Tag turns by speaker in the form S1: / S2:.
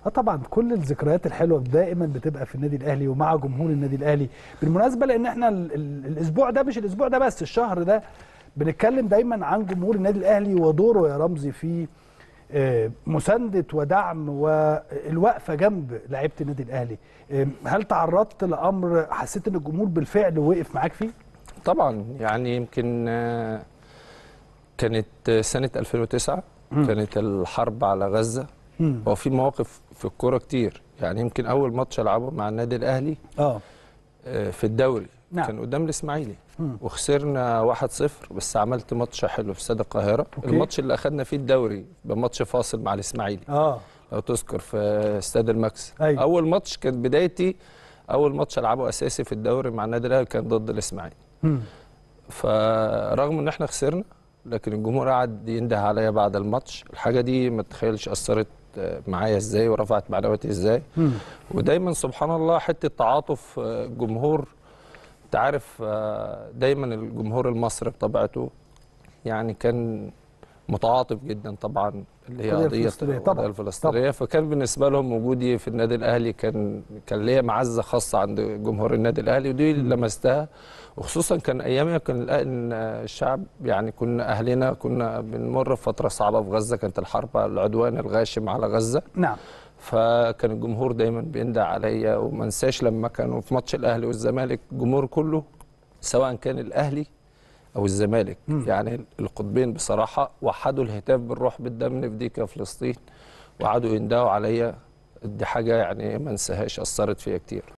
S1: اه طبعا كل الذكريات الحلوه دائما بتبقى في النادي الاهلي ومع جمهور النادي الاهلي بالمناسبه لان احنا ال ال الاسبوع ده مش الاسبوع ده بس الشهر ده بنتكلم دايما عن جمهور النادي الاهلي ودوره يا رمزي في آه، مسانده ودعم والوقفه جنب لعيبه النادي الاهلي آه، هل تعرضت لامر حسيت ان الجمهور بالفعل وقف معاك فيه
S2: طبعا يعني يمكن آه، كانت آه، سنة 2009 كانت الحرب على غزة
S1: مم.
S2: هو في مواقف في الكورة كتير يعني يمكن أول ماتش ألعبه مع النادي الأهلي
S1: اه
S2: آه، في الدوري
S1: نعم.
S2: كان قدام الإسماعيلي
S1: مم.
S2: وخسرنا 1-0 بس عملت ماتش حلو في استاد القاهرة
S1: أوكي.
S2: الماتش اللي أخدنا فيه الدوري بماتش فاصل مع الإسماعيلي
S1: اه
S2: لو تذكر في استاد الماكس
S1: أيوة.
S2: أول ماتش كانت بدايتي أول ماتش ألعبه أساسي في الدوري مع النادي الأهلي كان ضد الإسماعيلي
S1: مم.
S2: فرغم ان احنا خسرنا لكن الجمهور قعد ينده عليا بعد الماتش الحاجه دي ما تتخيلش اثرت آه، معايا ازاي ورفعت معنوياتي ازاي
S1: مم.
S2: ودايما سبحان الله حته تعاطف آه، الجمهور انت عارف آه، دايما الجمهور المصري بطبيعته يعني كان متعاطف جدا طبعا اللي هي
S1: القضية
S2: قضيه
S1: الفلسطينية طبعاً.
S2: القضية الفلسطينيه فكان بالنسبه لهم وجودي في النادي الاهلي كان كان ليا معزه خاصه عند جمهور النادي الاهلي ودي اللي لمستها وخصوصا كان ايامها كان الأ- إن الشعب يعني كنا اهلنا كنا بنمر بفتره صعبه في غزه كانت الحرب العدوان الغاشم على غزه
S1: نعم
S2: فكان الجمهور دايما بيندع عليا وما انساش لما كانوا في ماتش الاهلي والزمالك الجمهور كله سواء كان الاهلي او الزمالك
S1: مم.
S2: يعني القطبين بصراحه وحدوا الهتاف بالروح بالدم نفديك يا فلسطين وقعدوا يندهوا عليا دي حاجه يعني ما انساهاش اثرت فيا كتير